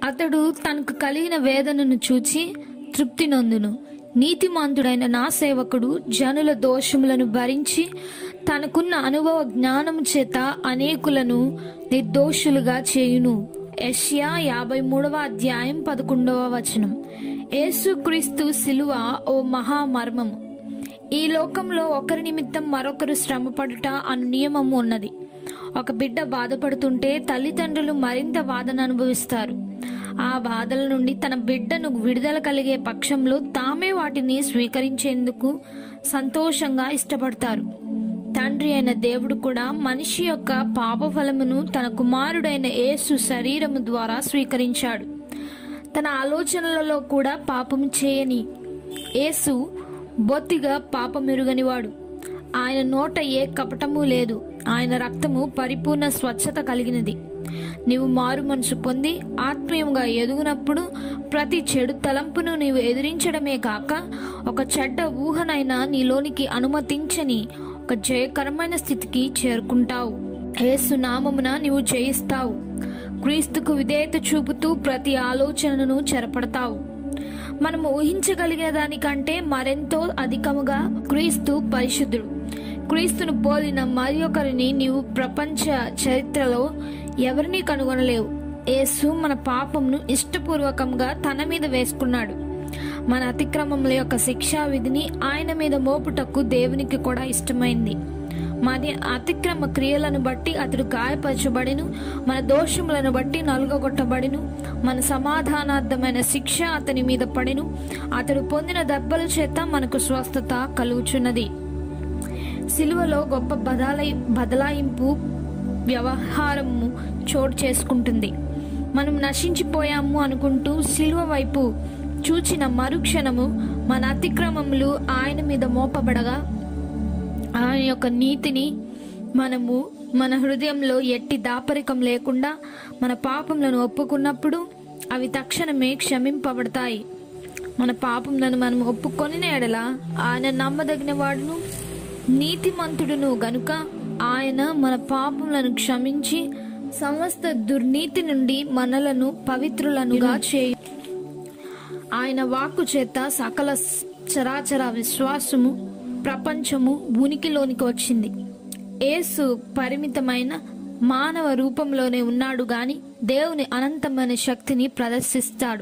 అతడు తనకు కలిగిన వేదనను చూచి తృప్తి నొందును నీతిమంతుడైన నా సేవకుడు జనుల దోషములను భరించి తనకున్న అనుభవ జ్ఞానము చేత అనేకులను నిర్దోషులుగా చేయును యెషయా యాభై మూడవ అధ్యాయం పదకొండవ వచనం యేసుక్రీస్తు శిలువ ఓ మహామర్మము ఈ లోకంలో ఒకరి నిమిత్తం మరొకరు శ్రమపడుట అను నియమము ఉన్నది ఒక బిడ్డ బాధపడుతుంటే తల్లిదండ్రులు మరింత బాధను అనుభవిస్తారు ఆ బాధల నుండి తన బిడ్డను విడుదల కలిగే పక్షంలో తామే వాటిని స్వీకరించేందుకు సంతోషంగా ఇష్టపడతారు తండ్రి అయిన దేవుడు కూడా మనిషి యొక్క పాప ఫలమును తన కుమారుడైన యేసు శరీరము ద్వారా స్వీకరించాడు తన ఆలోచనలలో కూడా పాపము చేయని యేసు బొత్తిగా పాపమెరుగనివాడు ఆయన నోట ఏ కపటము లేదు ఆయన రక్తము పరిపూర్ణ స్వచ్ఛత కలిగినది నీవు మారు మనసు పొంది ఆత్మీయంగా ఎదుగునప్పుడు ప్రతి చెడు తలంపును నీవు ఎదిరించడమే కాక ఒక చెడ్డ ఊహనైనా నీలోనికి అనుమతించని ఒక జయకరమైన స్థితికి చేరుకుంటావు యేసు నామమున నీవు జయిస్తావు క్రీస్తుకు విధేయత చూపుతూ ప్రతి ఆలోచనను చెరపడతావు మనం ఊహించగలిగే దానికంటే మరెంతో అధికముగా క్రీస్తు పరిశుద్ధుడు క్రీస్తును పోలిన మరి ఒకరిని నీవు ప్రపంచ చరిత్రలో ఎవరిని కనుగొనలేవు యేసు మన పాపంను ఇష్టపూర్వకంగా తన మీద వేసుకున్నాడు మన అతిక్రమముల యొక్క శిక్షా విధిని ఆయన మీద మోపుటకు దేవునికి కూడా ఇష్టమైంది మన అతిక్రమ క్రియలను బట్టి అతడు గాయపరచబడిను మన దోషములను బట్టి నలుగగొట్టబడిను మన సమాధానార్థమైన శిక్ష అతని మీద పడిను అతడు పొందిన దెబ్బల చేత మనకు స్వస్థత కలుగుచున్నది సిలువలో గొప్ప బదలాయి బదలాయింపు వ్యవహారము చోటు చేసుకుంటుంది మనం నశించిపోయాము అనుకుంటూ సిలువ వైపు చూచిన మరుక్షణము మన అతిక్రమములు ఆయన మీద మోపబడగా ఆయన యొక్క నీతిని మనము మన హృదయంలో ఎట్టి దాపరికం లేకుండా మన పాపములను ఒప్పుకున్నప్పుడు అవి తక్షణమే క్షమింపబడతాయి మన పాపములను మనం ఒప్పుకొని ఎడల ఆయన నమ్మదగిన వాడును నీతిమంతుడును గనుక ఆయన మన పాపములను క్షమించి సమస్త దుర్నీతి నుండి మనలను పవిత్రులనుగా చేయు ఆయన వాక్కు చేత సకల చరాచర విశ్వాసము ప్రపంచము ఉనికిలోనికి వచ్చింది యేసు పరిమితమైన మానవ రూపంలోనే ఉన్నాడు గాని దేవుని అనంతమైన శక్తిని ప్రదర్శిస్తాడు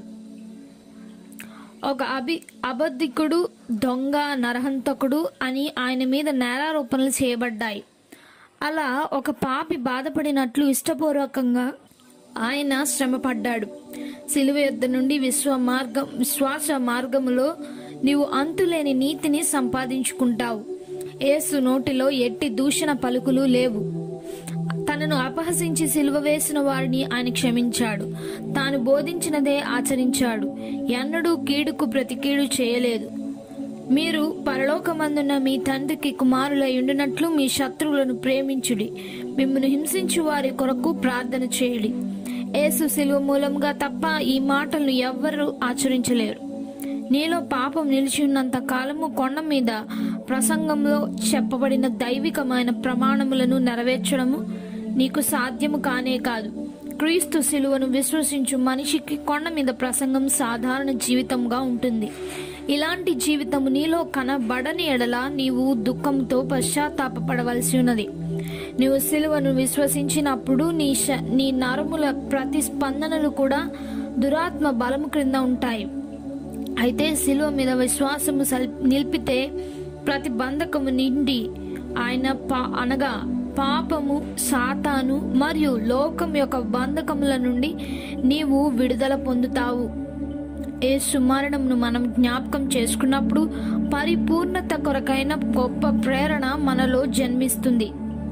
ఒక అభి అబద్ధికుడు దొంగ నరహంతకుడు అని ఆయన మీద నేరారోపణలు చేయబడ్డాయి అలా ఒక పాపి బాధపడినట్లు ఇష్టపూర్వకంగా ఆయన శ్రమపడ్డాడు సిలువ యొద్ద నుండి విశ్వ మార్గం విశ్వాస మార్గములో నీవు అంతులేని నీతిని సంపాదించుకుంటావు యేసు నోటిలో ఎట్టి దూషణ పలుకులు లేవు తనను అపహసించి సిలువ వేసిన వారిని ఆయన క్షమించాడు తాను బోధించినదే ఆచరించాడు ఎన్నడూ కీడుకు ప్రతి కీడు చేయలేదు మీరు పరలోకమందున్న మీ తండ్రికి కుమారులై ఉండినట్లు మీ శత్రువులను ప్రేమించుడి మిమ్మల్ని హింసించు వారి కొరకు ప్రార్థన చేయుడి యేసు సిలువ మూలంగా తప్ప ఈ మాటలను ఎవ్వరూ ఆచరించలేరు నీలో పాపం నిలిచి ఉన్నంత కాలము కొండ మీద ప్రసంగంలో చెప్పబడిన దైవికమైన ప్రమాణములను నెరవేర్చడము నీకు సాధ్యము కానే కాదు క్రీస్తు శిలువను విశ్వసించు మనిషికి కొండ మీద ప్రసంగం సాధారణ జీవితంగా ఉంటుంది ఇలాంటి జీవితము నీలో కనబడని ఎడల నీవు దుఃఖంతో పశ్చాత్తాపపడవలసి ఉన్నది నీవు సిలువను విశ్వసించినప్పుడు నీ శ నీ నరముల ప్రతిస్పందనలు కూడా దురాత్మ బలము క్రింద ఉంటాయి అయితే శిలువ మీద విశ్వాసము సల్- నిలిపితే ప్రతి బంధకము నిండి ఆయన పా అనగా పాపము సాతాను మరియు లోకం యొక్క బంధకముల నుండి నీవు విడుదల పొందుతావు ఏ సుమరణమును మనం జ్ఞాపకం చేసుకున్నప్పుడు పరిపూర్ణత కొరకైన గొప్ప ప్రేరణ మనలో జన్మిస్తుంది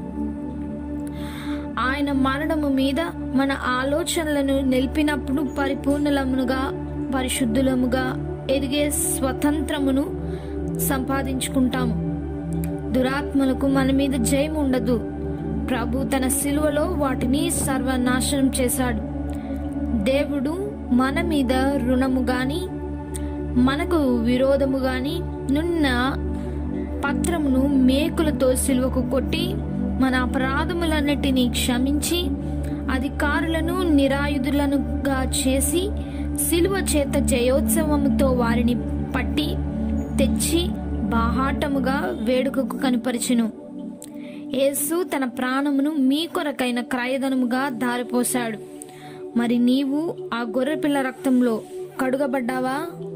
ఆయన మరణము మీద మన ఆలోచనలను నిలిపినప్పుడు పరిపూర్ణలముగా పరిశుద్ధులముగా ఎదిగే స్వతంత్రమును సంపాదించుకుంటాము దురాత్మలకు మన మీద జయం ఉండదు ప్రభు తన సిలువలో వాటిని సర్వనాశనం చేశాడు దేవుడు మన మీద రుణము గాని మనకు విరోధము గాని నున్న పత్రమును మేకులతో సిలువకు కొట్టి మన అపరాధములన్నిటినీ క్షమించి అధికారులను నిరాయుధులనుగా చేసి సిలువ చేత జయోత్సవముతో వారిని పట్టి తెచ్చి బాహాటముగా వేడుకకు కనిపరిచెను యేసు తన ప్రాణమును మీ కొరకైన క్రయధనముగా దారిపోశాడు మరి నీవు ఆ గొర్రెపిల్ల రక్తంలో కడుగబడ్డావా